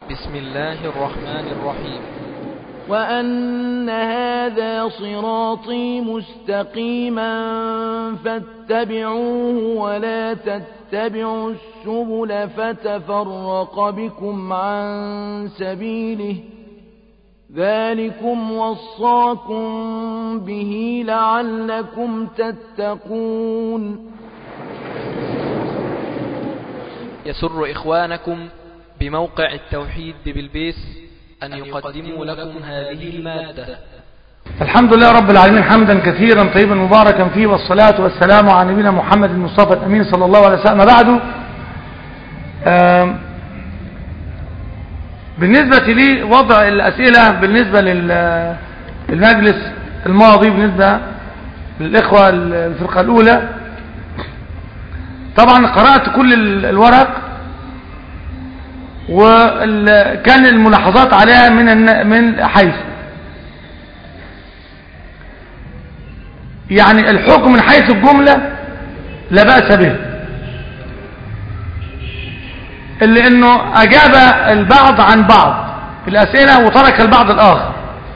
بسم الله الرحمن الرحيم وأن هذا صراطي مستقيما فاتبعوه ولا تتبعوا السبل فتفرق بكم عن سبيله ذلكم وصاكم به لعلكم تتقون يسر إخوانكم بموقع التوحيد بالبيس أن يقدموا لكم هذه المادة الحمد لله رب العالمين حمدا كثيرا طيبا مباركا فيه والصلاة والسلام على نبينا محمد المصطفى الأمين صلى الله عليه وسلم بعد بالنسبة لي وضع الأسئلة بالنسبة للمجلس الماضي بالنسبة للإخوة الفرقة الأولى طبعا قرأت كل الورق وكان الملاحظات عليها من من حيث يعني الحكم من حيث الجملة لا بأس به اللي انه اجاب البعض عن بعض الاسئلة وترك البعض الاخر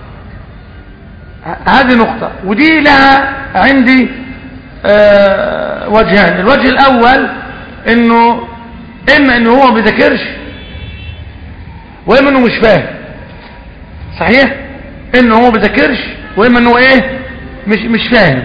هذه نقطة ودي لها عندي آه وجهان الوجه الاول انه اما انه هو ما بيذاكرش واما انه مش فاهم صحيح انه هو ما بيذاكرش واما انه ايه مش مش فاهم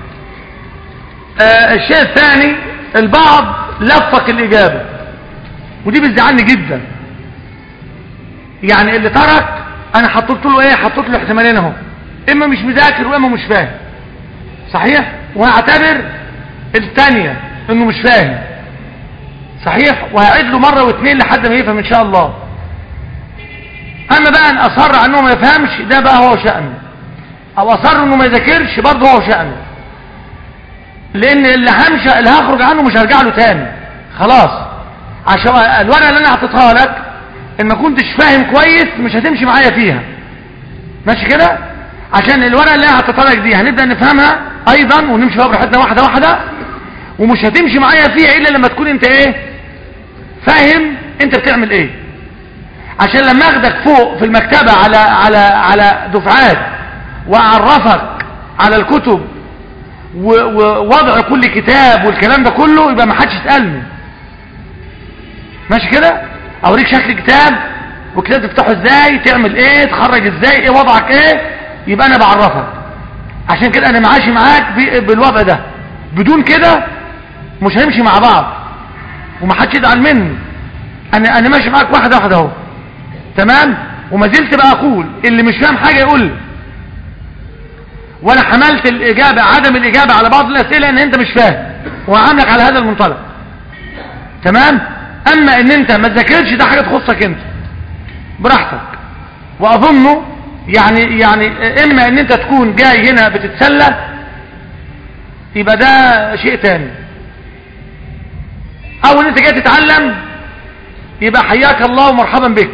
آه الشيء الثاني البعض لفق الاجابه ودي بتزعلني جدا يعني اللي ترك انا حطيت له ايه حطيت له احتمالين اهو اما مش مذاكر واما مش فاهم صحيح وهعتبر الثانيه انه مش فاهم صحيح وهعيد له مره واثنين لحد ما يفهم ان شاء الله اما بقى ان اصر على انه ما يفهمش ده بقى هو شأنه او اصر انه ما يذاكرش برضه هو شأنه لان اللي همشى اللي هخرج عنه مش هرجع له تاني خلاص عشان الورقه اللي انا اعطيتها لك ان ما كنتش فاهم كويس مش هتمشي معايا فيها ماشي كده عشان الورقه اللي انا اعطيتها لك دي هنبدا نفهمها ايضا ونمشي فيها براحتنا واحده واحده ومش هتمشي معايا فيها الا لما تكون انت ايه فاهم انت بتعمل ايه عشان لما اخدك فوق في المكتبة على على على دفعات واعرفك على الكتب ووضع كل كتاب والكلام ده كله يبقى ما حدش يسالني ماشي كده اوريك شكل كتاب وكتاب تفتحه ازاي تعمل ايه تخرج ازاي ايه وضعك ايه يبقى انا بعرفك عشان كده انا معاشي معاك بالوضع ده بدون كده مش هنمشي مع بعض ومحدش يزعل مني انا انا ماشي معاك واحده واحده اهو تمام وما زلت بقى اقول اللي مش فاهم حاجه يقول لي وانا حملت الاجابه عدم الاجابه على بعض الاسئله ان انت مش فاهم وعاملك على هذا المنطلق تمام اما ان انت ما تذاكرش ده حاجه تخصك انت براحتك واظنه يعني يعني اما ان انت تكون جاي هنا بتتسلى يبقى ده شيء تاني او ان انت جاي تتعلم يبقى حياك الله ومرحبا بك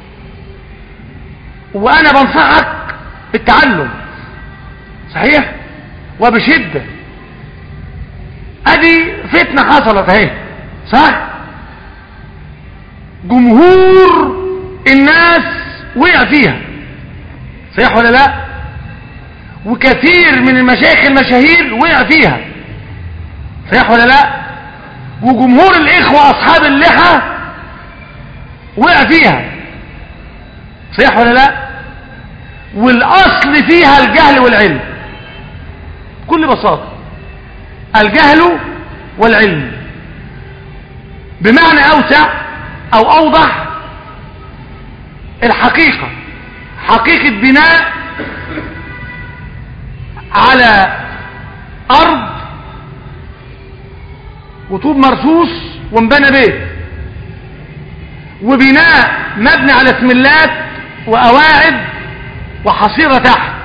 وانا بنصحك بالتعلم صحيح وبشدة ادي فتنة حصلت اهي صح جمهور الناس وقع فيها صحيح ولا لا وكثير من المشايخ المشاهير وقع فيها صحيح ولا لا وجمهور الاخوة اصحاب اللحى وقع فيها صحيح ولا لا والاصل فيها الجهل والعلم بكل بساطة الجهل والعلم بمعنى اوسع او اوضح الحقيقة حقيقة بناء على ارض وطوب مرصوص وانبنى بيت وبناء مبني على سملات وقواعد وحصيرة تحت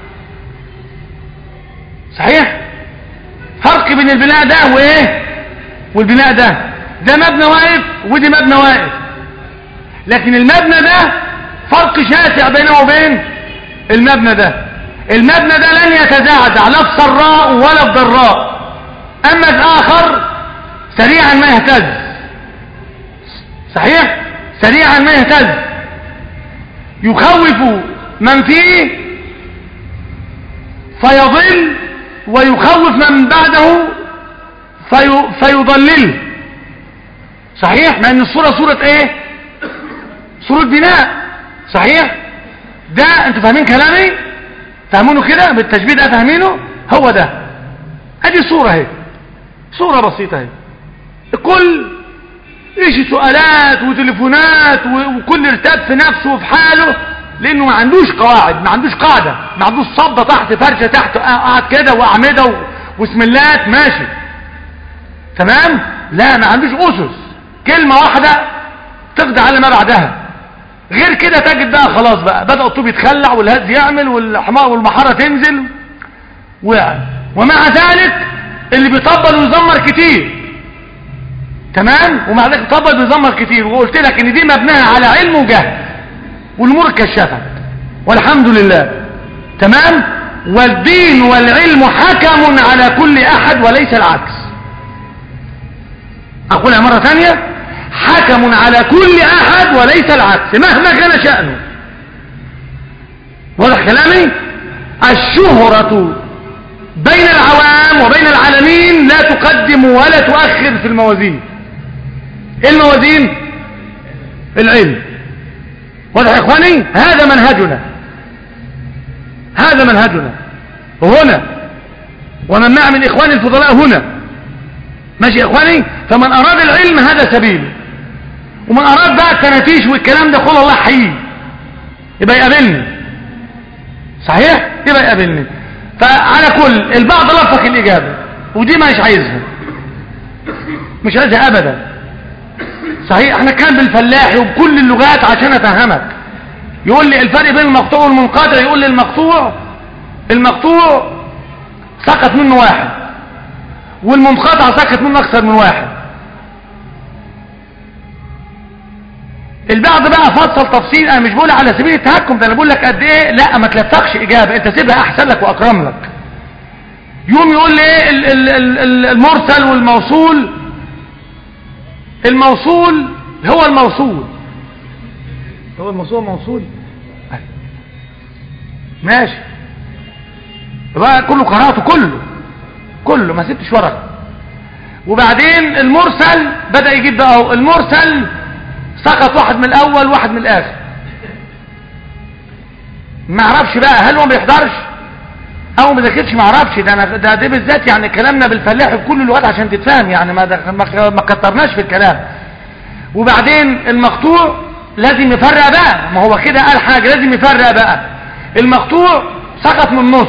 صحيح فرق بين البناء ده وايه والبناء ده ده مبنى واقف ودي مبنى واقف لكن المبنى ده فرق شاسع بينه وبين المبنى ده المبنى ده لن يتزعزع لا في سراء ولا في ضراء اما الاخر سريعا ما يهتز صحيح سريعا ما يهتز يخوف من فيه فيضل ويخوف من بعده في فيضلله صحيح مع ان الصورة صورة ايه صورة بناء صحيح ده انتوا فاهمين كلامي فاهمونه كده بالتشبيه ده فاهمينه هو ده ادي صورة اهي صورة بسيطة اهي الكل ايش سؤالات وتليفونات وكل ارتاب في نفسه وفي حاله لانه ما عندوش قواعد ما عندوش قاعدة ما عندوش صبة تحت فرشة تحت قاعد كده واعمدة وسملات ماشي تمام لا ما عندوش اسس كلمة واحدة تقضي على ما بعدها غير كده تجد بقى خلاص بقى بدأ الطوب يتخلع والهز يعمل والحمار والمحارة تنزل وقع ومع ذلك اللي بيطبل ويزمر كتير تمام ومع ذلك بيطبل ويزمر كتير وقلت لك ان دي مبناها على علم وجهل والامور اتكشفت والحمد لله تمام والدين والعلم حكم على كل احد وليس العكس اقولها مرة ثانية حكم على كل احد وليس العكس مهما كان شأنه واضح كلامي الشهرة بين العوام وبين العالمين لا تقدم ولا تؤخر في الموازين ايه الموازين العلم واضح يا اخواني هذا منهجنا هذا منهجنا هنا ومن مع من اخواني الفضلاء هنا ماشي يا اخواني فمن اراد العلم هذا سبيله ومن اراد بقى التنافيش والكلام ده قول الله حي يبقى يقابلني صحيح يبقى يقابلني فعلى كل البعض لفق الاجابه ودي مش عايزها مش عايزها ابدا صحيح احنا كان بالفلاحي وبكل اللغات عشان افهمك يقول لي الفرق بين المقطوع والمنقطع يقول لي المقطوع المقطوع سقط منه واحد والمنقطع سقط منه اكثر من واحد البعض بقى فصل تفصيل انا مش بقول على سبيل التهكم ده انا بقول لك قد ايه لا ما تلفقش اجابه انت سيبها احسن لك واكرم لك يوم يقول لي ايه المرسل والموصول الموصول هو الموصول هو الموصول موصول ماشي بقى كله قراءته كله كله ما سبتش ورقه وبعدين المرسل بدأ يجيب بقى المرسل سقط واحد من الاول واحد من الاخر ما اعرفش بقى هل هو ما بيحضرش او ما ذاكرش ما اعرفش ده انا ده دي بالذات يعني كلامنا بالفلاح بكل اللغات عشان تتفهم يعني ما ما كترناش في الكلام وبعدين المقطوع لازم يفرق بقى ما هو كده قال حاجه لازم يفرق بقى المقطوع سقط من النص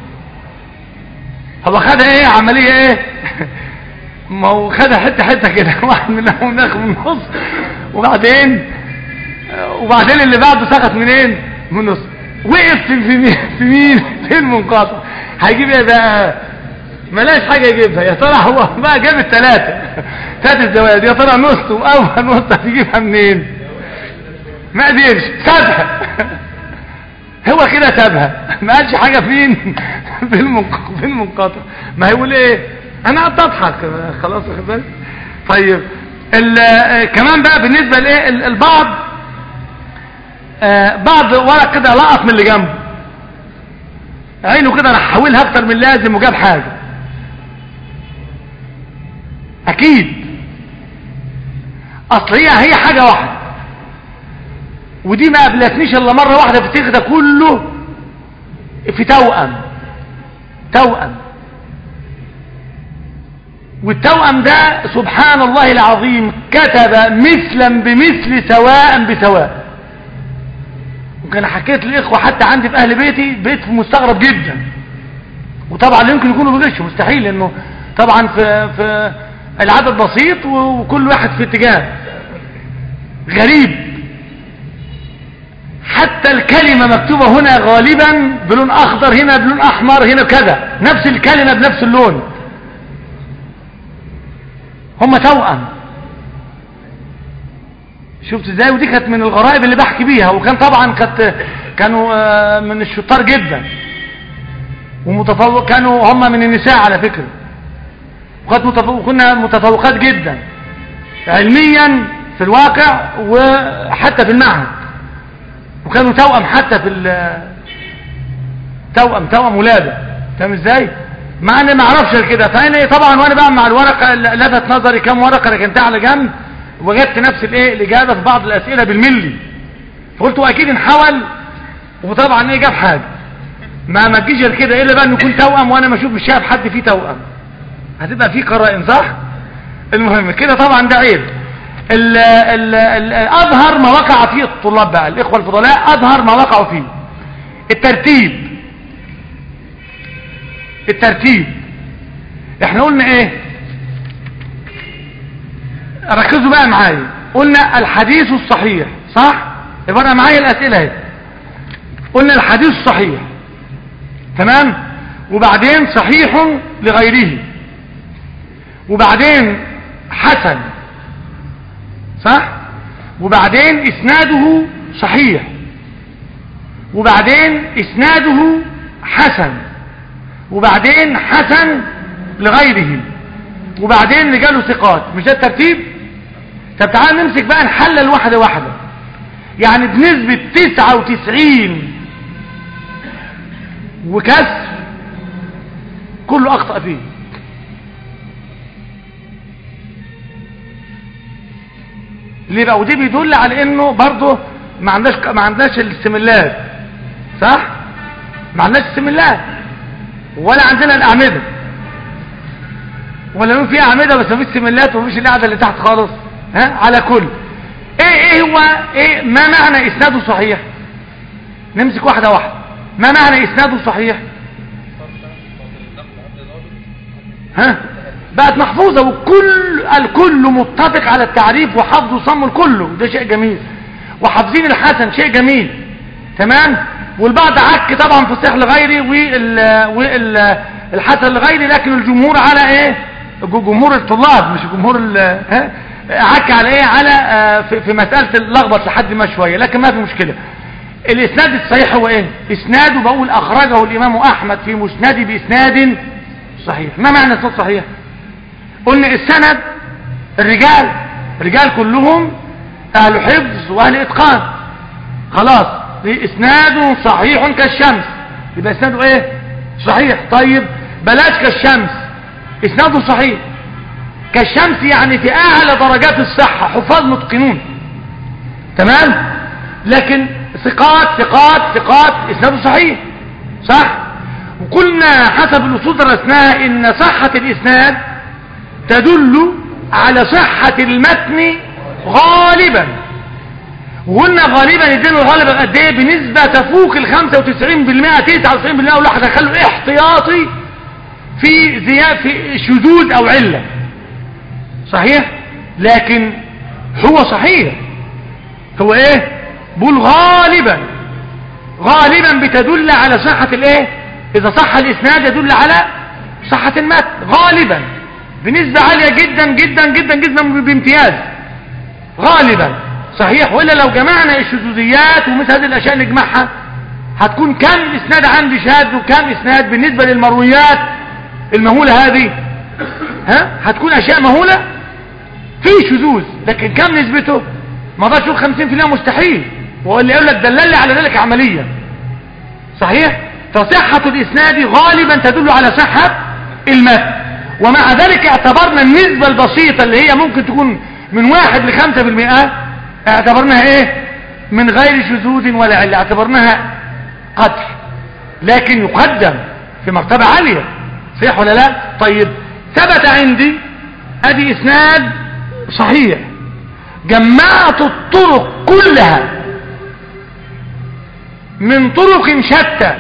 هو خدها ايه عمليه ايه ما هو خدها حته حته كده واحد منهم داخل من النص وبعدين وبعدين اللي بعده سقط منين من النص وقف في مين في مين في المنقطع هيجيب ايه بقى ملاش حاجه يجيبها يا ترى هو بقى جاب الثلاثه ثلاث الزوايا يا ترى نص واول نص هتجيبها منين ما قدرش سابها هو كده سابها ما قالش حاجه فين في المنقطع في المنقطع ما هيقول ايه انا قعدت اضحك خلاص واخد بالك طيب كمان بقى بالنسبه لايه البعض آه بعض ورق كده لقط من اللي جنبه عينه كده راح حولها اكتر من لازم وجاب حاجه اكيد اصل هي هي حاجه واحده ودي ما قابلتنيش الا مره واحده في التاريخ ده كله في توأم توأم والتوأم ده سبحان الله العظيم كتب مثلا بمثل سواء بسواء ممكن حكيت للاخوه حتى عندي في اهل بيتي بيت مستغرب جدا وطبعا يمكن يكونوا بيغشوا مستحيل لانه طبعا في في العدد بسيط وكل واحد في اتجاه غريب حتى الكلمة مكتوبة هنا غالبا بلون اخضر هنا بلون احمر هنا كذا نفس الكلمة بنفس اللون هم توأم شفت ازاي ودي كانت من الغرائب اللي بحكي بيها وكان طبعا كانت كانوا من الشطار جدا ومتفوق كانوا هم من النساء على فكرة وكانت متفوق كنا متفوقات جدا علميا في الواقع وحتى في المعهد وكانوا توأم حتى في ال توأم توأم ولادة فاهم ازاي مع اني ما اعرفش كده فانا طبعا وانا بقى مع الورقه لفت نظري كام ورقه ركنتها على جنب وجدت نفس الايه الاجابه في بعض الاسئله بالملي فقلت واكيد نحاول وطبعا ايه جاب حاجه ما ما تجيش غير كده الا بقى انه يكون توأم وانا ما اشوف مش شايف حد فيه توأم هتبقى فيه قرائن صح المهم كده طبعا ده عيب ال ال ال اظهر ما وقع فيه الطلاب بقى الاخوه الفضلاء اظهر ما وقعوا فيه الترتيب الترتيب احنا قلنا ايه ركزوا بقى معايا قلنا الحديث الصحيح صح يبقى معايا الاسئله اهي قلنا الحديث الصحيح تمام وبعدين صحيح لغيره وبعدين حسن صح وبعدين اسناده صحيح وبعدين اسناده حسن وبعدين حسن لغيره وبعدين رجاله ثقات مش ده الترتيب طب تعال نمسك بقى نحلل واحده واحده يعني بنسبة 99 وكسر كله اخطأ فيه ليه بقى ودي بيدل على انه برضه ما عندناش ما عندناش السملات صح ما عندناش السملات ولا عندنا الاعمده ولا نقول فيها اعمده بس مفيش سملات ومفيش القعده اللي تحت خالص ها على كل ايه ايه هو ايه ما معنى اسناده صحيح نمسك واحده واحده ما معنى اسناده صحيح ها بقت محفوظة وكل الكل متفق على التعريف وحفظ وصم الكل ده شيء جميل وحافظين الحسن شيء جميل تمام والبعض عك طبعا في الصحيح لغيري والحسن لغيري لكن الجمهور على ايه جمهور الطلاب مش جمهور ها عك على ايه على في, في مسألة اللخبط لحد ما شوية لكن ما في مشكلة الاسناد الصحيح هو ايه اسناده بقول اخرجه الامام احمد في مسنده باسناد صحيح ما معنى اسناد صحيح قلنا السند الرجال الرجال كلهم اهل حفظ واهل اتقان خلاص اسناده صحيح كالشمس يبقى اسناده ايه صحيح طيب بلاش كالشمس اسناده صحيح كالشمس يعني في اعلى درجات الصحة حفاظ متقنون تمام لكن ثقات ثقات ثقات اسناده صحيح صح وقلنا حسب الاصول درسناها ان صحة الاسناد تدل على صحة المتن غالبا وقلنا غالبا يدينه غالبا قد ايه بنسبة تفوق ال 95% 99% ولا هدخله احتياطي في زيادة في شذوذ او علة صحيح لكن هو صحيح هو ايه بقول غالبا غالبا بتدل على صحة الايه اذا صح الاسناد يدل على صحة المتن غالبا بنسبة عالية جدا جدا جدا جدا بامتياز غالبا صحيح وإلا لو جمعنا الشذوذيات ومثل هذه الأشياء نجمعها هتكون كم إسناد عندي شاذ وكم إسناد بالنسبة للمرويات المهولة هذه ها هتكون أشياء مهولة في شذوذ لكن كم نسبته ما اقدرش اقول 50% مستحيل واللي يقول لك دلل على ذلك عمليا صحيح فصحة الإسناد غالبا تدل على صحة المتن ومع ذلك اعتبرنا النسبة البسيطة اللي هي ممكن تكون من واحد لخمسة بالمئة اعتبرناها ايه من غير شذوذ ولا علة اعتبرناها قدح لكن يقدم في مرتبة عالية صحيح ولا لا طيب ثبت عندي ادي اسناد صحيح جمعت الطرق كلها من طرق شتى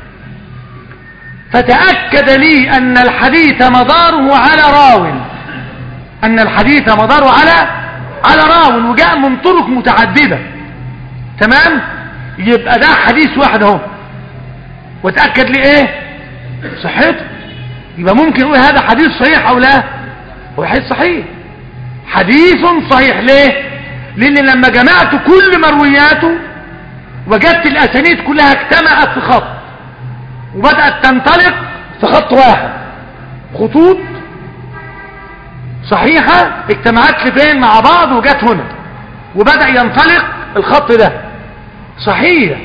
فتأكد لي أن الحديث مداره على راو أن الحديث مداره على على راو وجاء من طرق متعددة تمام يبقى ده حديث واحد اهو وتأكد لي ايه صحته يبقى ممكن نقول هذا حديث صحيح او لا هو حديث صحيح حديث صحيح ليه لان لما جمعت كل مروياته وجدت الاسانيد كلها اجتمعت في خط وبدأت تنطلق في خط واحد خطوط صحيحة اجتمعت لفين مع بعض وجت هنا وبدأ ينطلق الخط ده صحيح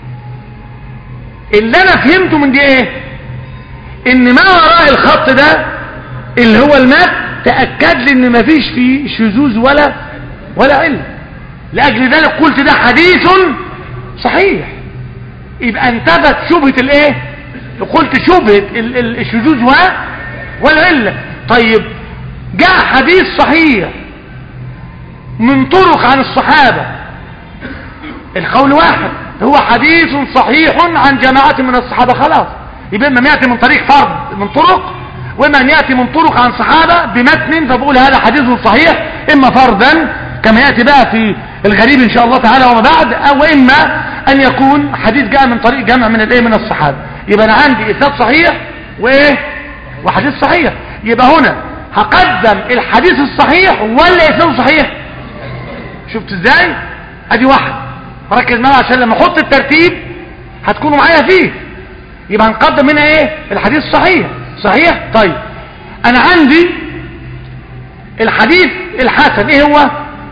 اللي انا فهمته من دي ايه ان ما وراء الخط ده اللي هو المات تأكد لي ان مفيش فيه شذوذ ولا ولا علم لاجل ذلك قلت ده حديث صحيح يبقى انتفت شبهة الايه قلت شبهة ال- ال- الشذوذ و والعلة طيب جاء حديث صحيح من طرق عن الصحابة القول واحد هو حديث صحيح عن جماعة من الصحابة خلاص يبقى اما يأتي من طريق فرد من طرق واما ان يأتي من طرق عن صحابة بمتن فبقول هذا حديث صحيح اما فردا كما يأتي بقى في الغريب ان شاء الله تعالى وما بعد او اما ان يكون حديث جاء من طريق جمع من الايه من الصحابة يبقى انا عندي اسناد صحيح وايه وحديث صحيح يبقى هنا هقدم الحديث الصحيح ولا اسناده صحيح شفت ازاي ادي واحد ركز معايا عشان لما احط الترتيب هتكونوا معايا فيه يبقى هنقدم هنا ايه الحديث صحيح صحيح طيب انا عندي الحديث الحسن ايه هو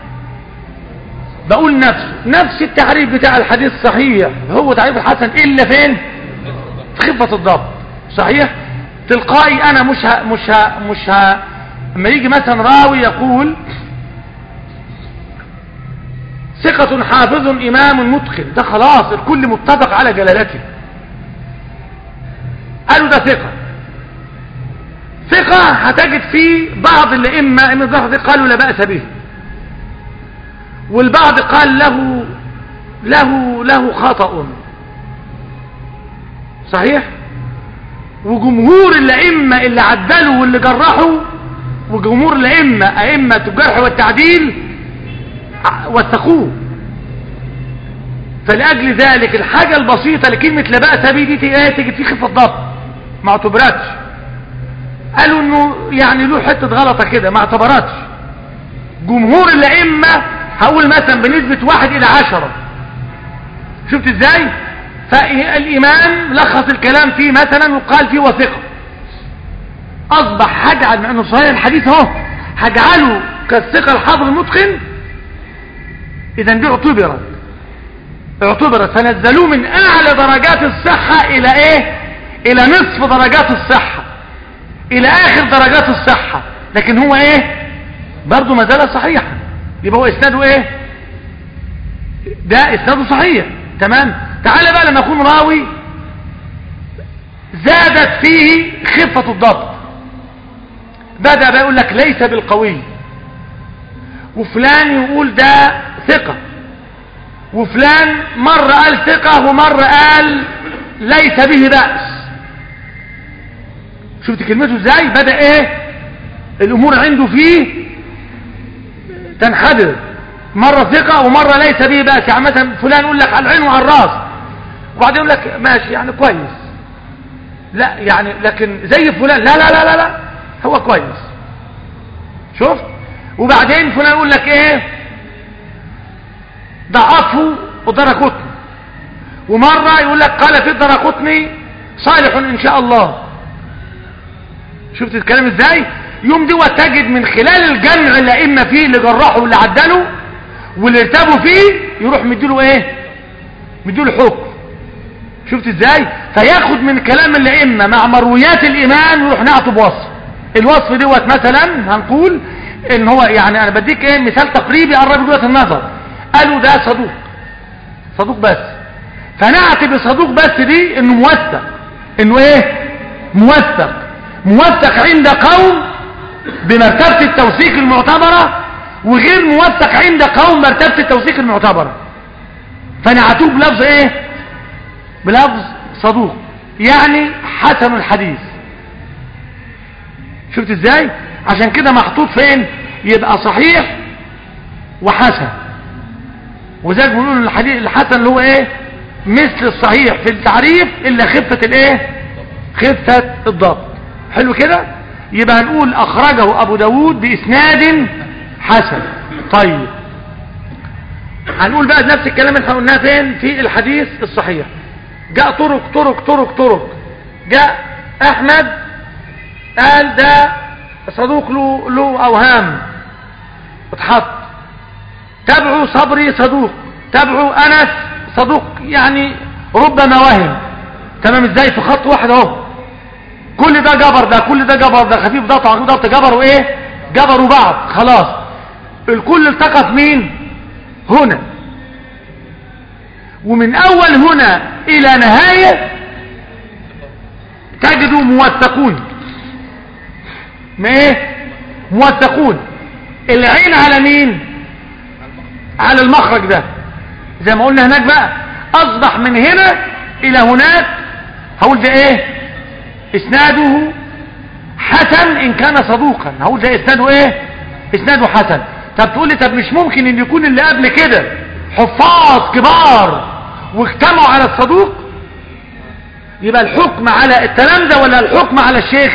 بقول نفسه نفس التعريف بتاع الحديث صحيح هو تعريف الحسن الا فين في خفة الضبط صحيح تلقائي انا مش ها مش ها مش ها لما يجي مثلا راوي يقول ثقة حافظ إمام متقن ده خلاص الكل متفق على جلالته قالوا ده ثقة ثقة هتجد فيه بعض الأئمة من ضغط قالوا لا بأس به والبعض قال له له له خطأ صحيح وجمهور الأئمة اللي عدلوا واللي جرحوا وجمهور الأئمة أئمة الجرح والتعديل وثقوه فلأجل ذلك الحاجة البسيطة لكلمة لا بأس به دي ايه تجد فيه خفة ضبط ما اعتبرتش قالوا انه يعني له حتة غلطة كده ما اعتبرتش جمهور الأئمة هقول مثلا بنسبة واحد إلى عشرة شفت ازاي فالإمام لخص الكلام فيه مثلا وقال فيه وثقة أصبح هجعل مع أنه صحيح الحديث اهو هجعله كالثقة الحافظ المتقن إذا دي اعتبرت اعتبرت فنزلوه من أعلى درجات الصحة إلى إيه إلى نصف درجات الصحة إلى آخر درجات الصحة لكن هو إيه برضه ما زال صحيحا يبقى هو إسناده إيه ده إسناده صحيح تمام تعال بقى لما يكون راوي زادت فيه خفة الضبط بدأ بقى يقول لك ليس بالقوي وفلان يقول ده ثقة وفلان مرة قال ثقة ومرة قال ليس به بأس شفت كلمته ازاي بدأ ايه الامور عنده فيه تنحدر مرة ثقة ومرة ليس به بأس يعني مثلا فلان يقول لك على العين وعلى الراس وبعدين يقول لك ماشي يعني كويس لا يعني لكن زي فلان لا لا لا لا, لا هو كويس شفت وبعدين فلان يقول لك ايه ضعفه ودركتني ومرة يقول لك قال في الدرقطني صالح ان شاء الله شفت الكلام ازاي يوم دي وتجد من خلال الجمع الائمه فيه اللي جرحوا واللي عدلوا واللي ارتبوا فيه يروح مديله ايه مديله حكم شفت ازاي فياخد من كلام الائمه مع مرويات الامام ويروح نعطه بوصف الوصف دوت مثلا هنقول ان هو يعني انا بديك ايه مثال تقريبي قرب وجهه النظر قالوا ده صدوق صدوق بس فنعتي بصدوق بس دي انه موثق انه ايه موثق موثق عند قوم بمرتبة التوثيق المعتبرة وغير موثق عند قوم مرتبة التوثيق المعتبرة فنعتوه بلفظ ايه بلفظ صدوق يعني حسن الحديث شفت ازاي عشان كده محطوط فين يبقى صحيح وحسن وذلك بنقول الحديث الحسن اللي هو ايه مثل الصحيح في التعريف الا خفة الايه خفة الضبط حلو كده يبقى هنقول اخرجه ابو داود باسناد حسن طيب هنقول بقى نفس الكلام اللي احنا قلناه فين في الحديث الصحيح جاء طرق طرق طرق طرق جاء احمد قال ده صدوق له له اوهام اتحط تابعوا صبري صدوق تابعوا انس صدوق يعني ربما وهم تمام ازاي في خط واحد اهو كل ده جبر ده كل ده جبر ده خفيف ضغط خفيف ضغط جبروا ايه جبروا بعض خلاص الكل التقى في مين هنا ومن اول هنا الى نهاية تجدوا موثقون ما ايه موثقون العين على مين على المخرج ده زي ما قلنا هناك بقى اصبح من هنا الى هناك هقول ده ايه اسناده حسن ان كان صدوقا هقول ده اسناده ايه اسناده حسن طب تقول لي طب مش ممكن ان يكون اللي قبل كده حفاظ كبار واجتمعوا على الصدوق يبقى الحكم على التلامذة ولا الحكم على الشيخ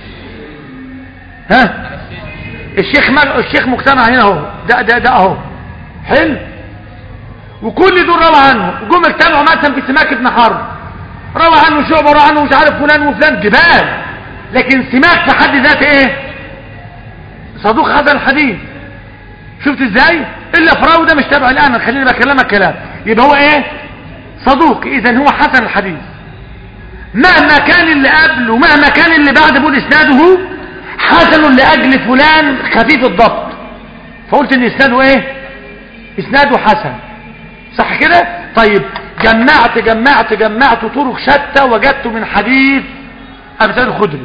ها الشيخ مج... الشيخ مجتمع هنا اهو ده ده ده اهو حلو وكل دول روى عنه جم اجتمعوا مثلا في سماك ابن حرب روى عنه شعبة روى عنه مش عارف فلان وفلان جبال لكن سماك في حد ذاته ايه صدوق هذا الحديث شفت ازاي الا فراوي ده مش تابع الان خليني بكلمك كلام يبقى هو ايه صدوق اذا هو حسن الحديث مهما كان اللي قبل ومهما كان اللي بعد بقول اسناده حسن لاجل فلان خفيف الضبط فقلت ان اسناده ايه اسناده حسن صح كده طيب جمعت جمعت جمعت طرق شتى وجدت من حديث ابي سعيد الخدري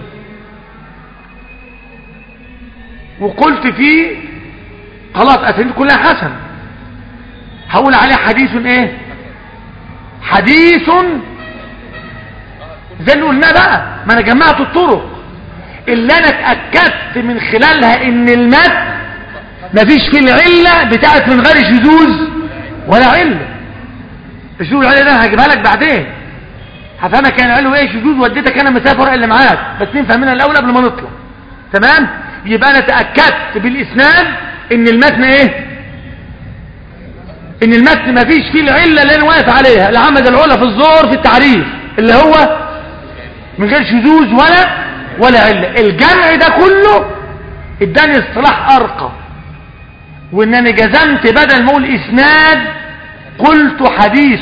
وقلت فيه خلاص اسانيد كلها حسن هقول عليه حديث ايه حديث زي اللي قلناه بقى ما انا جمعت الطرق اللي انا اتاكدت من خلالها ان المد مفيش فيه العله بتاعت من غير شذوذ ولا عله الشذوذ العله ده هجيبها لك بعدين هفهمك كان قالوا ايه شذوذ وديتك انا مسافه اللي معاك بس نفهمنا الاول قبل ما نطلع تمام يبقى انا تاكدت بالاسناد ان المتن ايه ان المتن مفيش فيه العله اللي انا واقف عليها العمد العلا في الزور في التعريف اللي هو من غير شذوذ ولا ولا عله الجمع ده كله اداني اصطلاح ارقى وانني جزمت بدل ما اقول اسناد قلت حديث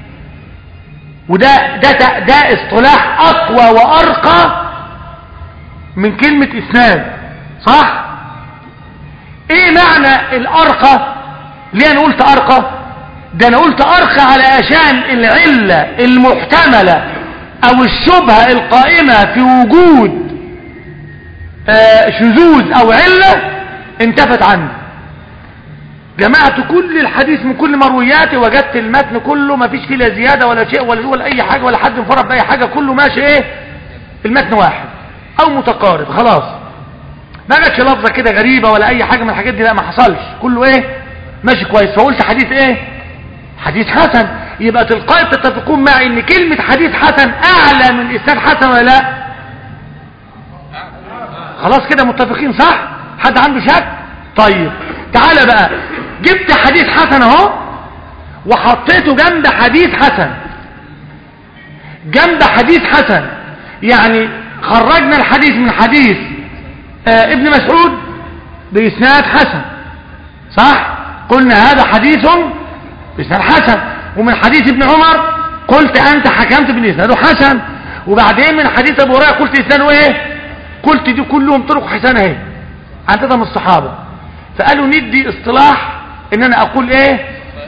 وده ده ده, ده اصطلاح اقوى وارقى من كلمة اسناد صح ايه معنى الارقى ليه انا قلت ارقى ده انا قلت ارقى على عشان العلة المحتملة او الشبهة القائمة في وجود آه شذوذ او علة انتفت عني جمعت كل الحديث من كل مروياته وجدت المتن كله ما فيش فيه لا زيادة ولا شيء ولا ولا اي حاجة ولا حد انفرد باي حاجة كله ماشي ايه المتن واحد او متقارب خلاص ما جاتش لفظة كده غريبة ولا اي حاجة من الحاجات دي لا ما حصلش كله ايه ماشي كويس فقلت حديث ايه حديث حسن يبقى تلقائي تتفقون معي ان كلمة حديث حسن اعلى من اسناد حسن ولا لا خلاص كده متفقين صح حد عنده شك طيب تعالى بقى جبت حديث حسن اهو وحطيته جنب حديث حسن جنب حديث حسن يعني خرجنا الحديث من حديث آه ابن مسعود بإسناد حسن صح قلنا هذا حديث بإسناد حسن ومن حديث ابن عمر قلت أنت حكمت بإسناده حسن وبعدين من حديث أبو هريرة قلت إسناده إيه قلت دي كلهم طرق حسنة اهي عن من الصحابة فقالوا ندي اصطلاح ان انا اقول ايه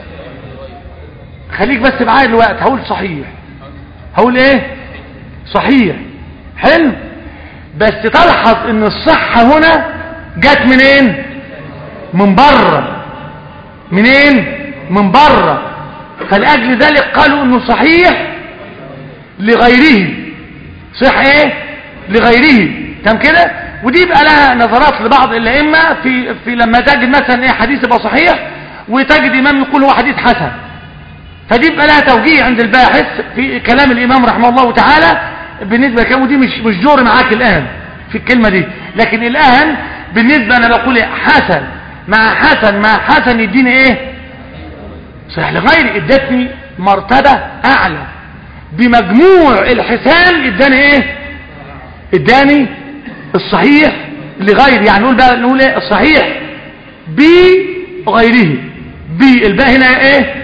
خليك بس معايا دلوقتي هقول صحيح هقول ايه صحيح حلو بس تلحظ ان الصحة هنا جت منين من بره منين من بره فلأجل ذلك قالوا انه صحيح لغيره صح ايه لغيره تم كده ودي يبقى لها نظرات لبعض الائمه في في لما تجد مثلا ايه حديث يبقى صحيح وتجد امام يقول هو حديث حسن فدي يبقى لها توجيه عند الباحث في كلام الامام رحمه الله تعالى بالنسبه لكلامه ودي مش مش دور معاك الان في الكلمه دي لكن الان بالنسبه انا بقول حسن مع حسن مع حسن يديني ايه صحيح لغيري ادتني مرتبه اعلى بمجموع الحسان اداني ايه اداني الصحيح لغير يعني نقول بقى نقول ايه الصحيح بغيره ب الباء هنا ايه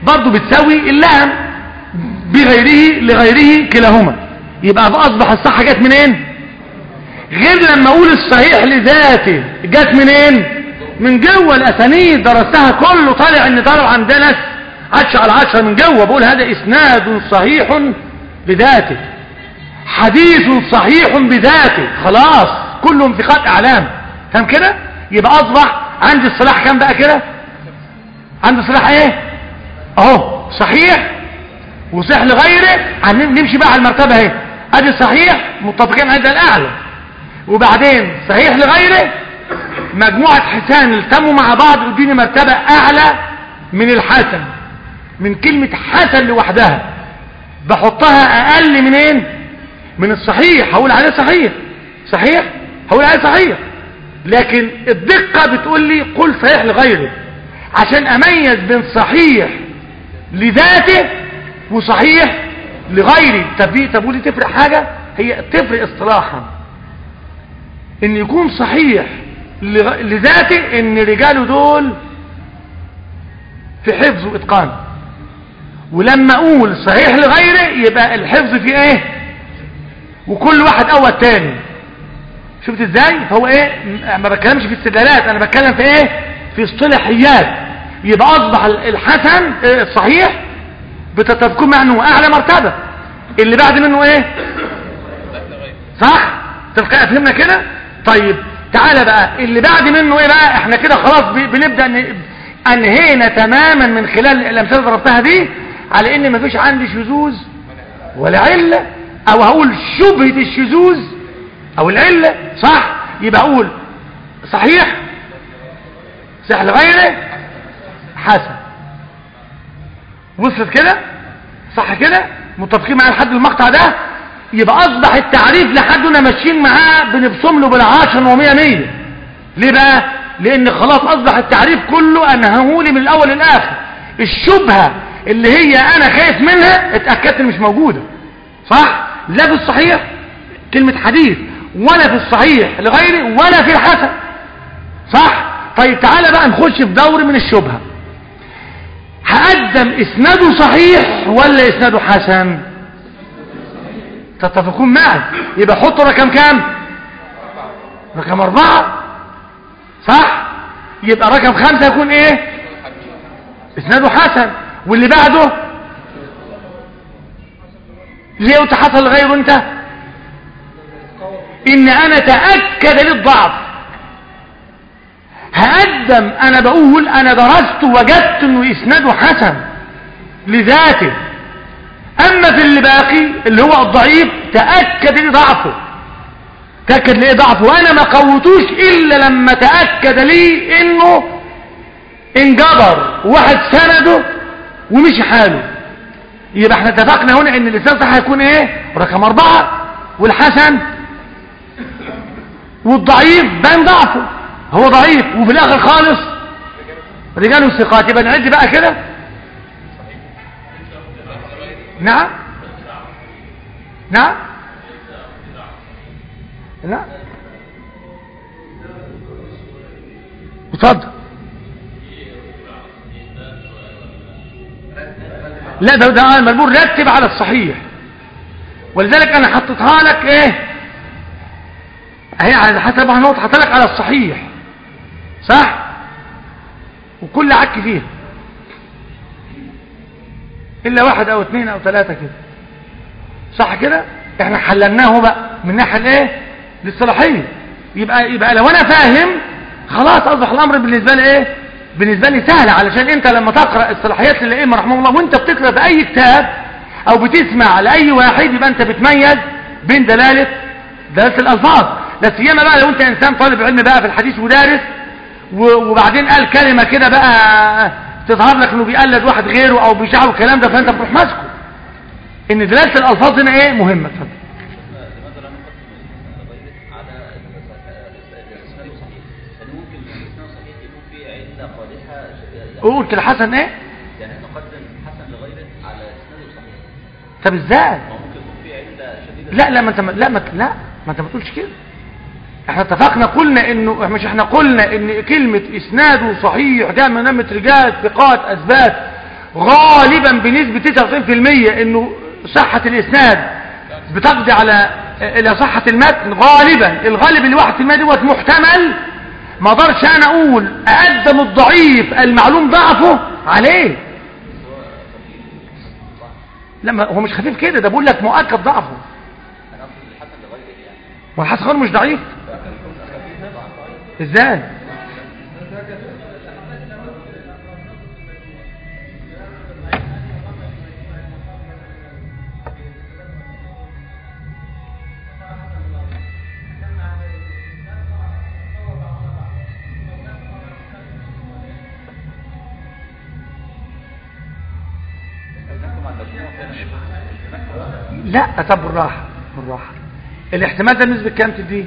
برضو بتساوي اللام بغيره لغيره كلاهما يبقى اصبح الصحة جت منين غير لما اقول الصحيح لذاته جت منين من جوه الاسانيد درستها كله طالع ان طالع عن ده ناس عشر على عشرة من جوه بقول هذا اسناد صحيح لذاته حديث صحيح بذاته خلاص كلهم ثقات اعلام فاهم كده يبقى اصبح عندي الصلاح كام بقى كده عندي الصلاح ايه اهو صحيح وصح لغيره هن- نمشي بقى على المرتبه اهي ادي صحيح متفقين عند الاعلى وبعدين صحيح لغيره مجموعة حسان التموا مع بعض يديني مرتبة اعلى من الحسن من كلمة حسن لوحدها بحطها اقل منين من الصحيح هقول عليه صحيح صحيح هقول عليه صحيح لكن الدقة بتقول لي قل صحيح لغيره عشان اميز بين صحيح لذاته وصحيح لغيره طب دي طب ودي تفرق حاجة هي تفرق اصطلاحا ان يكون صحيح لغ- لذاته ان رجاله دول في حفظ واتقان ولما اقول صحيح لغيره يبقى الحفظ فيه ايه وكل واحد اول تاني شفت ازاي فهو ايه م- ما بتكلمش في استدلالات انا بتكلم في ايه في اصطلاحيات يبقى اصبح ال- الحسن آه، الصحيح بتتكون مع انه اعلى مرتبه اللي بعد منه ايه صح تلقى فهمنا كده طيب تعالى بقى اللي بعد منه ايه بقى احنا كده خلاص ب- بنبدا ن- انهينا تماما من خلال الامثله اللي ضربتها دي على ان مفيش عندي شذوذ ولا عله او هقول شبهه الشذوذ او العله صح يبقى اقول صحيح صح لغيره حسن وصلت كده صح كده متفقين معايا لحد المقطع ده يبقى اصبح التعريف لحدنا ماشيين معاه بنبصم له بالعشر ومية مية ليه بقى لان خلاص اصبح التعريف كله انهولي من الاول للاخر الشبهة اللي هي انا خايف منها اتأكدت ان مش موجودة صح لا في الصحيح كلمة حديث ولا في الصحيح لغيره ولا في الحسن صح طيب تعالى بقى نخش في دور من الشبهة هقدم اسناده صحيح ولا اسناده حسن تتفقون معي يبقى حطوا رقم كام رقم اربعة صح يبقى رقم خمسة يكون ايه اسناده حسن واللي بعده ليه قلت حصل غيره انت ان انا تأكد للضعف هقدم انا بقول انا درست وجدت انه اسناده حسن لذاته اما في اللي باقي اللي هو الضعيف تأكد لضعفه تأكد ليه ضعفه وانا ما قوتوش الا لما تأكد لي انه انجبر واحد سنده ومشي حاله يبقى احنا اتفقنا هنا ان الاسناد صح هيكون ايه رقم اربعة والحسن والضعيف بان ضعفه هو ضعيف وفي الاخر خالص رجاله ثقات يبقى نعد بقى كده نعم نعم نعم اتفضل لا ده ده المربور رتب على الصحيح ولذلك انا حطيتها لك ايه اهي على حسب ما نقط حط لك على الصحيح صح وكل عك فيها الا واحد او اثنين او ثلاثة كده صح كده احنا حللناه بقى من ناحية الايه للصلاحية يبقى يبقى لو انا فاهم خلاص اصبح الامر بالنسبة لي ايه بالنسبة لي سهل علشان انت لما تقرأ الصلاحيات للائمة رحمه الله وانت بتقرأ بأي كتاب او بتسمع لأي واحد يبقى انت بتميز بين دلالة دلالة الالفاظ لا سيما بقى لو انت انسان طالب علم بقى في الحديث ودارس و- وبعدين قال كلمة كده بقى تظهر لك انه بيقلد واحد غيره او بيشعر الكلام ده فانت بتروح ماسكه ان دلالة الالفاظ هنا ايه مهمة اتفضل لماذا لا نقدم الاسناد غيره على الاسناد صحيح؟ لأن ممكن الاسناد صحيح يكون فيه علة قادحة شديدة يعني قلت الحسن ايه يعني نقدم حسن لغيره على اسناده صحيح طب ازاي ما ممكن يكون فيه علة شديدة لا لا ما انت لا ما لا ما انت ما تقولش كده احنا اتفقنا قلنا انه مش احنا قلنا ان كلمة اسناده صحيح ده منامة رجال ثقات اثبات غالبا بنسبة 99% انه صحة الاسناد بتقضي على الى صحة المتن غالبا الغالب اللي واحد في المية دوت محتمل ما اقدرش انا اقول اقدم الضعيف المعلوم ضعفه عليه لا ما هو مش خفيف كده ده بقول لك مؤكد ضعفه انا اقصد الحسن لغيره يعني والحسن غير مش ضعيف ازاي بنحكم على المجموع فعلا لا طب بالراحه بالراحه الاحتمال ده نسبه كام تديه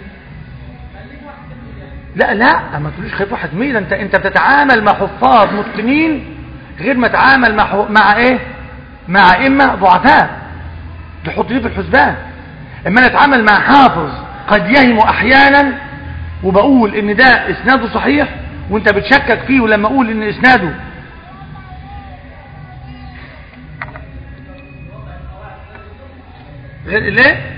لا لا ما تقوليش خايف واحد ميل انت انت بتتعامل مع حفاظ متقنين غير ما تتعامل مع حو... مع ايه مع ائمه ضعفاء تحط دي في الحسبان اما انا اتعامل مع حافظ قد يهم احيانا وبقول ان ده اسناده صحيح وانت بتشكك فيه ولما اقول ان اسناده غير ليه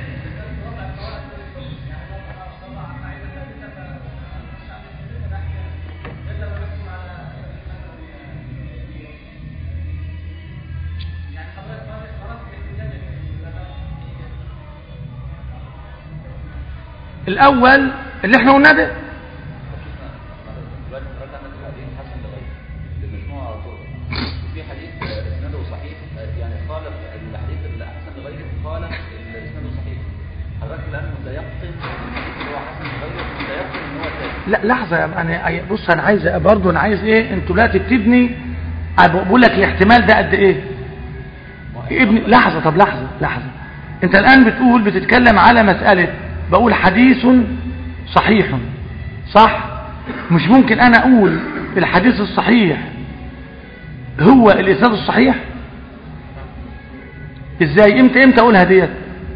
الاول اللي احنا قلناه ده دلوقتي رجع عندك الحديث حسن لغيره بمجموعة طرق وفي حديث آه، اسناده صحيح آه، يعني خالف الحديث اللي حسن لغيره خالف الاسناد صحيح حضرتك الان متيقن ان الحديث اللي هو حسن لغيره متيقن ان هو ثابت لا لحظة انا بص انا عايز برضه انا عايز ايه انتوا دلوقتي بتبني بقول لك الاحتمال ده قد ايه ابني لحظة طب لحظة لحظة انت الان بتقول بتتكلم على مسألة بقول حديث صحيح صح مش ممكن انا اقول الحديث الصحيح هو الاسناد الصحيح ازاي امتى امتى اقولها ديت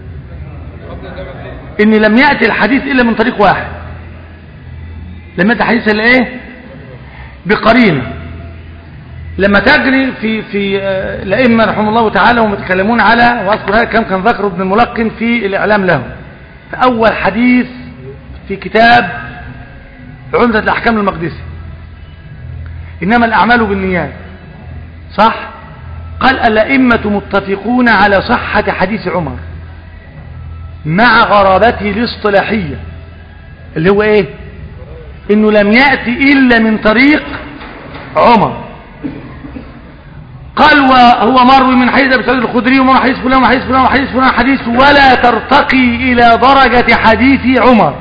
ان لم يأتي الحديث الا من طريق واحد لما يأتي الحديث الا ايه بقرينه لما تجري في في آه، الائمه رحمه الله تعالى وهم يتكلمون على واذكر هذا كم كان ذكره ابن الملقن في الاعلام له فاول حديث في كتاب عمدة الاحكام المقدسي انما الاعمال بالنيات صح قال الائمه متفقون على صحه حديث عمر مع غرابته الاصطلاحيه اللي هو ايه انه لم ياتي الا من طريق عمر قال وهو مروي من حديث ابي سعيد الخدري ومن حديث فلان وحديث فلان وحديث فلان حديث ولا ترتقي الى درجة حديث عمر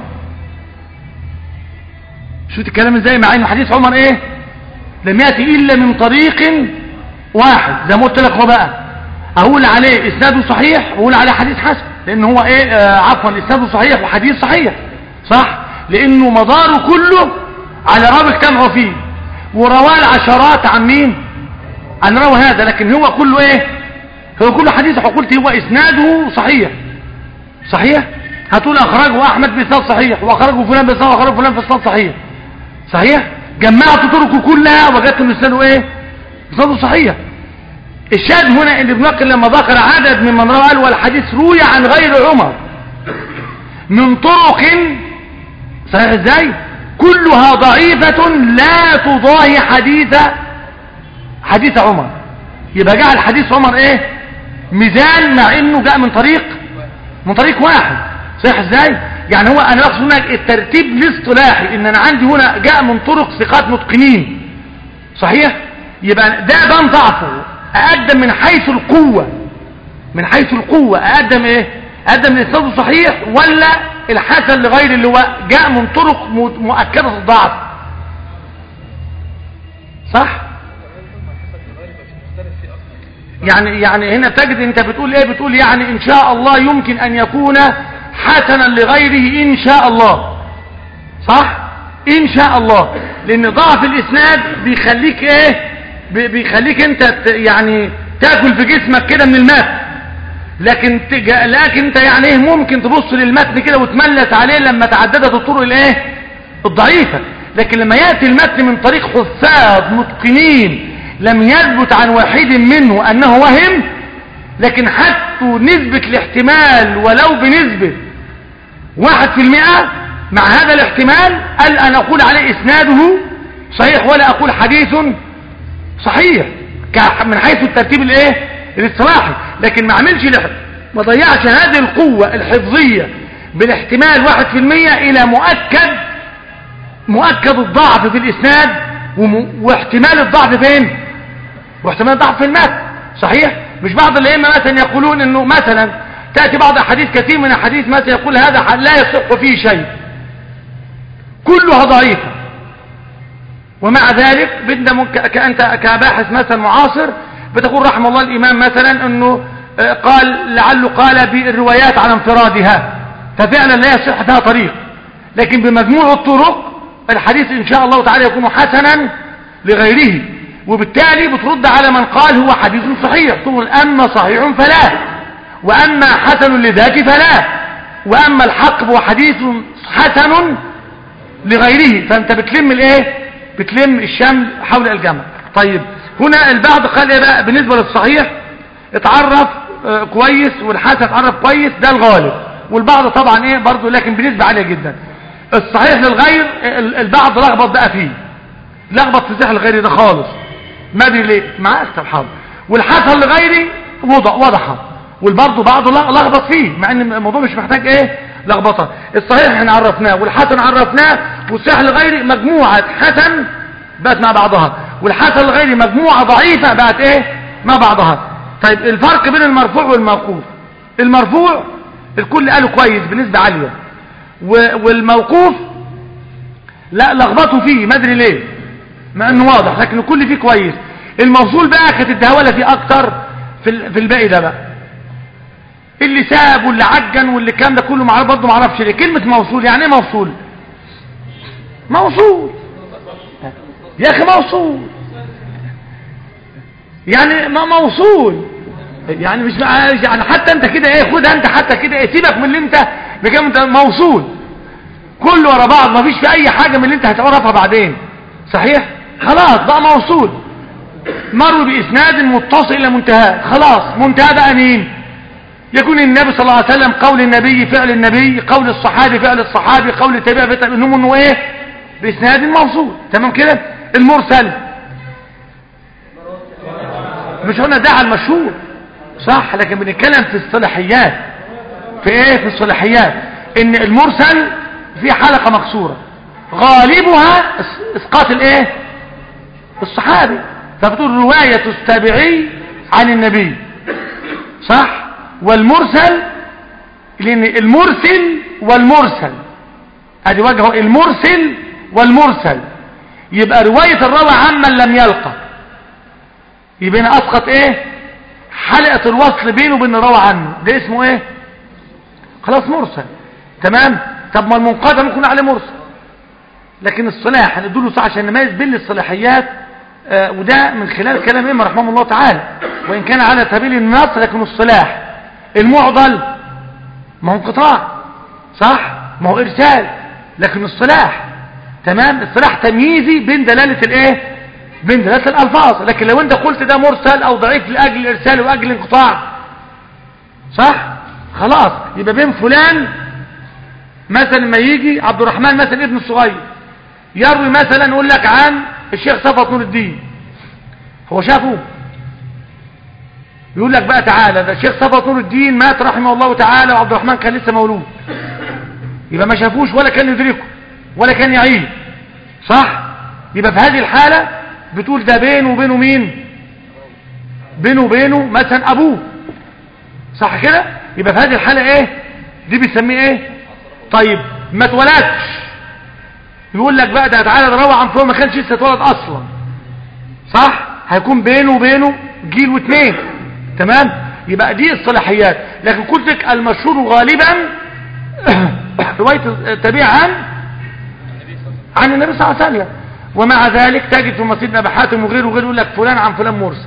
شو الكلام ازاي مع ان حديث عمر ايه لم يأتي الا من طريق واحد زي ما قلت لك هو بقى اقول عليه اسناده صحيح واقول عليه حديث حسن لان هو ايه آه عفوا اسناده صحيح وحديث صحيح صح لانه مداره كله على راوي اجتمعوا فيه ورواه العشرات عن مين عن روى هذا لكن هو كله ايه هو كله حديث قلت هو اسناده صحيح صحيح هتقول اخرجه احمد باسناد صحيح واخرجه فلان باسناد واخرجه فلان باسناد صحيح صحيح جمعت طرقه كلها وجدت ان اسناده ايه اسناده صحيح الشاهد هنا ان ابن نقل لما ذكر عدد ممن روى قال والحديث روي عن غير عمر من طرق صحيح ازاي كلها ضعيفة لا تضاهي حديث حديث عمر يبقى جعل حديث عمر ايه ميزان مع انه جاء من طريق من طريق واحد صحيح ازاي يعني هو انا بقصد هنا الترتيب الاصطلاحي ان انا عندي هنا جاء من طرق ثقات متقنين صحيح يبقى ده بان ضعفه اقدم من حيث القوة من حيث القوة اقدم ايه اقدم من الاسناد صحيح ولا الحسن لغير اللي هو جاء من طرق مؤكدة الضعف صح يعني يعني هنا تجد انت بتقول ايه بتقول يعني ان شاء الله يمكن ان يكون حسنا لغيره ان شاء الله صح ان شاء الله لان ضعف الاسناد بيخليك ايه بيخليك انت يعني تاكل في جسمك كده من المتن لكن تج... لكن انت يعني ايه ممكن تبص للمتن كده وتملس عليه لما تعددت الطرق الايه الضعيفه لكن لما ياتي المتن من طريق حفاظ متقنين لم يثبت عن واحد منه أنه وهم لكن حتى نسبة الاحتمال ولو بنسبة واحد في المئة مع هذا الاحتمال قال أن أقول عليه إسناده صحيح ولا أقول حديث صحيح ك- من حيث الترتيب الايه الاصطلاحي لكن ما عملش لح- ما ضيعش هذه القوة الحفظية بالاحتمال واحد في المية الى مؤكد مؤكد الضعف في الاسناد وم- واحتمال الضعف فين واحتمال الضعف في المتن صحيح مش بعض الائمه مثلا يقولون انه مثلا تاتي بعض احاديث كثير من الاحاديث مثلا يقول هذا ح- لا يصح فيه شيء كلها ضعيفه ومع ذلك بدنا مك... كأنت كباحث مثلا معاصر بتقول رحمه الله الإمام مثلا أنه آه، قال لعله قال بالروايات على انفرادها ففعلا لا يصح فيها طريق لكن بمجموع الطرق الحديث إن شاء الله تعالى يكون حسنا لغيره وبالتالي بترد على من قال هو حديث صحيح تقول أما صحيح فلا وأما حسن لذاك فلا وأما الحق هو حديث حسن لغيره فانت بتلم الايه بتلم الشمل حول الجمع طيب هنا البعض قال ايه بقى بالنسبه للصحيح اتعرف آه، كويس والحسن اتعرف كويس ده الغالب والبعض طبعا ايه برضه لكن بنسبه عاليه جدا الصحيح للغير ال- البعض لخبط بقى فيه لخبط في صحيح الغير ده خالص ما ادري ليه معاك طب حاضر والحسن لغيري وضع وضحه والبرضه بعضه لغ- لخبط فيه مع ان الموضوع مش محتاج ايه لخبطه الصحيح احنا عرفناه والحسن عرفناه والصحيح لغيري مجموعه حسن بقت مع بعضها والحسن لغيري مجموعه ضعيفه بقت ايه مع بعضها طيب الفرق بين المرفوع والموقوف المرفوع الكل قاله كويس بنسبه عاليه و- والموقوف لا لخبطوا فيه ما ادري ليه مع انه واضح لكن الكل فيه كويس الموصول بقى كانت الدهوله فيه اكتر في ال- في الباقي ده بقى اللي ساب واللي عجن واللي كان ده كله معرف برضه ما اعرفش ليه كلمه موصول يعني ايه موصول موصول يا اخي موصول يعني ما موصول يعني مش مع- يعني حتى انت كده ايه خدها انت حتى كده ايه سيبك من اللي انت بكام انت موصول كله ورا بعض ما فيش في اي حاجه من اللي انت هتعرفها بعدين صحيح خلاص بقى موصول مر باسناد متصل الى منتهى خلاص منتهى بقى مين يكون النبي صلى الله عليه وسلم قول النبي فعل النبي قول الصحابي فعل الصحابي قول التابع فعل انهم انه ايه باسناد موصول تمام كده المرسل مش هنا ده على المشهور صح لكن بنتكلم في الصلاحيات في ايه في الصلاحيات ان المرسل في حلقة مكسورة غالبها اس- اسقاط الايه الصحابي فبتقول رواية التابعي عن النبي صح والمرسل لان المرسل والمرسل ادي وجهه المرسل والمرسل يبقى رواية الراوي عمن لم يلقى يبقى هنا اسقط ايه حلقة الوصل بينه وبين الراوي عنه ده اسمه ايه خلاص مرسل تمام طب ما المنقطع ممكن يكون عليه مرسل لكن الصلاح هندوله ساعة عشان نميز بين الصلاحيات آه وده من خلال كلام إمام رحمه الله تعالى وإن كان على سبيل النص لكن الصلاح المعضل ما هو انقطاع صح ما هو إرسال لكن الصلاح تمام الصلاح تمييزي بين دلالة الايه بين دلالة الألفاظ لكن لو انت قلت ده مرسل أو ضعيف لأجل الإرسال وأجل الانقطاع صح خلاص يبقى بين فلان مثلا ما يجي عبد الرحمن مثلا ابن الصغير يروي مثلا يقول لك عن الشيخ صفوت نور الدين هو شافه يقول لك بقى تعالى ده الشيخ صفوت نور الدين مات رحمه الله تعالى وعبد الرحمن كان لسه مولود يبقى ما شافوش ولا كان يدركه ولا كان يعيه صح يبقى في هذه الحالة بتقول ده بينه وبينه مين بينه وبينه مثلا ابوه صح كده يبقى في هذه الحالة ايه دي بنسميه ايه طيب ما اتولدش يقول لك بقى ده تعالى ده روى عن فلان ما كانش لسه اتولد اصلا صح هيكون بينه وبينه جيل واثنين تمام يبقى دي الصلاحيات لكن قلت لك المشهور غالبا روايه التابع عن عن النبي صلى الله عليه وسلم ومع ذلك تجد في مسجد ابي حاتم وغيره وغيره يقول لك فلان عن فلان مرسل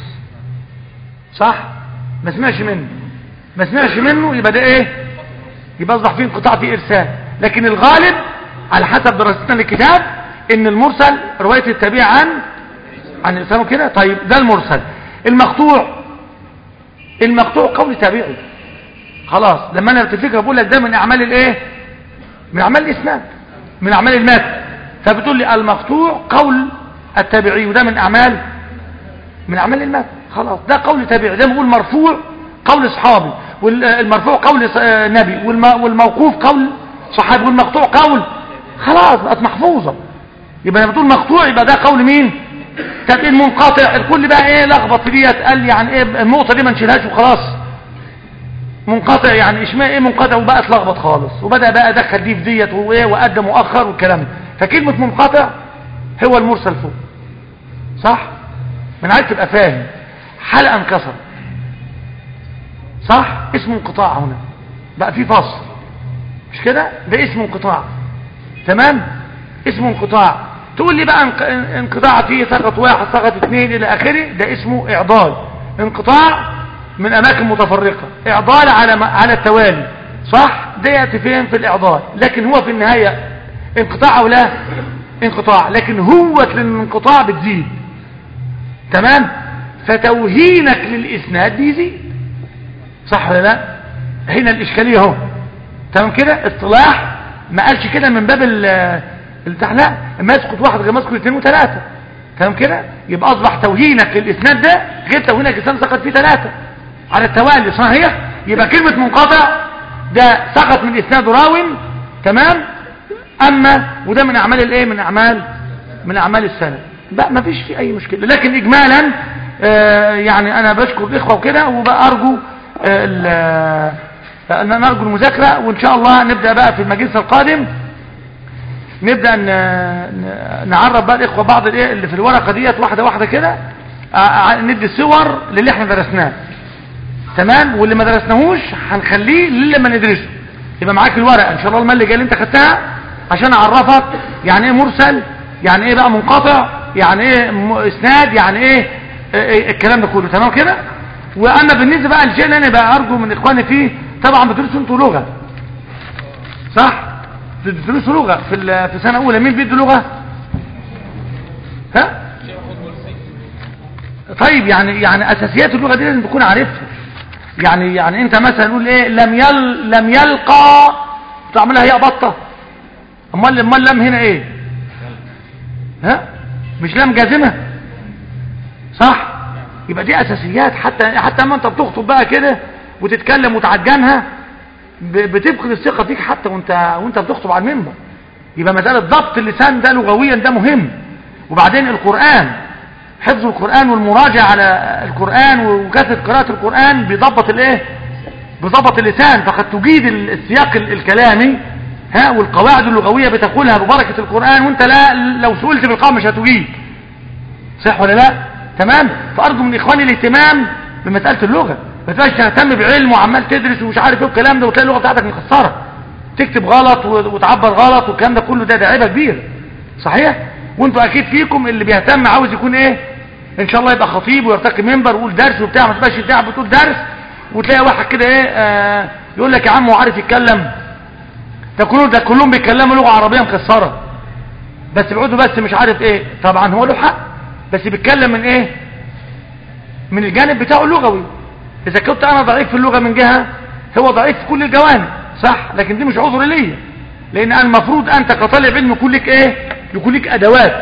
صح ما سمعش منه ما سمعش منه يبقى ده ايه يبقى اصبح فيه انقطاع في ارسال لكن الغالب على حسب دراستنا للكتاب ان المرسل روايه التابع عن عن لسانه كده طيب ده المرسل المقطوع المقطوع قول تابعي خلاص لما انا بتفكر بقول لك ده من اعمال الايه من اعمال الاسناد من اعمال المتن فبتقول لي المقطوع قول التابعي وده من اعمال من اعمال المتن خلاص ده قول تابعي زي ما بقول مرفوع قول اصحابي والمرفوع قول ص- آه، نبي والم- والموقوف قول صحابي والمقطوع قول خلاص بقت محفوظه يبقى لما تقول مقطوع يبقى ده قول مين طب إيه المنقطع الكل بقى ايه لخبط في ديت قال لي يعني ايه النقطه دي ما نشيلهاش وخلاص منقطع يعني اشمعنى ايه منقطع وبقى اتلخبط خالص وبدا بقى ادخل دي في ديت وايه وقدم مؤخر والكلام ده فكلمه منقطع هو المرسل فوق صح من عايز تبقى فاهم حلقه انكسر صح اسمه انقطاع هنا بقى في فصل مش كده ده اسمه انقطاع تمام اسمه انقطاع تقول لي بقى انق- انقطاع فيه سقط واحد سقط اثنين الى اخره ده اسمه اعضال انقطاع من اماكن متفرقة اعضال على ما- على التوالي صح ده ياتي فين في الاعضال لكن هو في النهاية انقطاع او لا انقطاع لكن هو الانقطاع بتزيد تمام فتوهينك للاسناد بيزيد صح ولا لا هنا الاشكاليه اهو تمام كده اصطلاح ما قالش كده من باب ال- البتاع لا اما يسقط واحد غير مسكت اثنين وثلاثه تمام كده يبقى اصبح توهينك للاسناد ده غير توهينك الاسناد سقط فيه ثلاثه على التوالي صحيح يبقى كلمه منقطع ده سقط من اسناد راو تمام اما وده من اعمال الايه من اعمال من اعمال السنه بقى ما فيش فيه اي مشكله لكن اجمالا آه يعني انا بشكر الاخوه وكده وبقى ارجو آه ال- آه، ان نرجو المذاكره وان شاء الله نبدا بقى في المجلس القادم نبدا ن- ن- نعرف بقى الاخوه بعض الايه اللي في الورقه ديت واحده واحده كده آه، آه، ندي صور للي احنا درسناه تمام واللي ما درسناهوش هنخليه للي ما ندرسه يبقى معاك الورقه ان شاء الله المره اللي جايه اللي انت خدتها عشان اعرفك يعني ايه مرسل يعني ايه بقى منقطع يعني ايه م- اسناد يعني ايه آه، آه، الكلام ده كله تمام كده واما بالنسبه بقى للشيء اللي انا بقى ارجو من اخواني فيه طبعا بتدرسوا انتوا لغه صح بتدرسوا لغه في ال- في سنه اولى مين بيدي لغه ها طيب يعني يعني اساسيات اللغه دي لازم تكون عارفها يعني يعني انت مثلا نقول ايه لم يل لم يلقى تعملها هي بطه امال امال لم هنا ايه ها مش لم جازمه صح يبقى دي اساسيات حتى حتى اما انت بتخطب بقى كده وتتكلم وتعجنها ب- بتفقد الثقه فيك حتى وانت وانت بتخطب على المنبر يبقى مساله ضبط اللسان ده لغويا ده مهم وبعدين القران حفظ القرآن والمراجعة على القرآن وكثرة قراءة القرآن بيضبط الايه بيضبط اللسان فقد تجيد ال- السياق ال- الكلامي ها والقواعد اللغوية بتقولها ببركة القرآن وانت لا لو سئلت بالقام مش هتجيد صح ولا لا تمام فارجو من اخواني الاهتمام بمسألة اللغة ما تبقاش تهتم بعلم وعمال تدرس ومش عارف ايه الكلام ده وتلاقي اللغة بتاعتك مخسرة تكتب غلط و- وتعبر غلط والكلام ده كله ده ده عيبة كبيرة صحيح وانتوا اكيد فيكم اللي بيهتم عاوز يكون ايه ان شاء الله يبقى خطيب ويرتقي منبر ويقول درس وبتاع ما تبقاش انت قاعد بتقول درس وتلاقي واحد كده ايه آه يقول لك يا عم هو عارف يتكلم ده كلهم ده كلهم بيتكلموا لغه عربيه مكسره بس بيقعدوا بس مش عارف ايه طبعا هو له حق بس بيتكلم من ايه من الجانب بتاعه اللغوي اذا كنت انا ضعيف في اللغه من جهه هو ضعيف في كل الجوانب صح لكن دي مش عذر ليا لان أنا المفروض انت كطالب علم يكون لك ايه يكون لك ادوات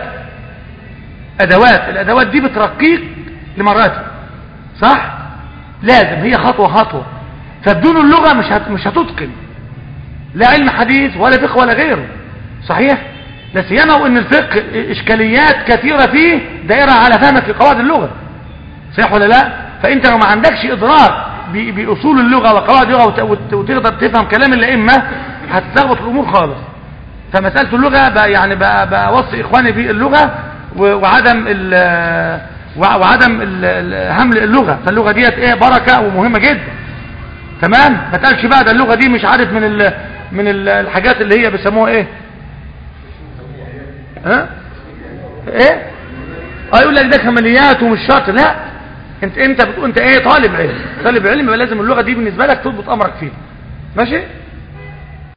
ادوات الادوات دي بترقيك لمراتب صح لازم هي خطوه خطوه فبدون اللغه مش هت... مش هتتقن لا علم حديث ولا فقه ولا غيره صحيح لا سيما وان الفقه اشكاليات كثيره فيه دائره على فهمك لقواعد اللغه صحيح ولا لا فانت لو ما عندكش ادراك ب- باصول اللغه وقواعد اللغه وت- وت- وتقدر تفهم كلام الائمه هتتلخبط الامور خالص فمساله اللغه بقى يعني بقى بوصي اخواني باللغه و- وعدم ال وع- وعدم ال- ال- همل اللغه فاللغه ديت ايه بركه ومهمه جدا تمام ما تقالش بقى ده اللغه دي مش عارف من ال من ال- الحاجات اللي هي بيسموها ايه ها ايه اه يقول لك ده كماليات ومش شرط لا انت انت بتقول انت ايه طالب علم طالب علم يبقى لازم اللغه دي بالنسبه لك تضبط امرك فيها ماشي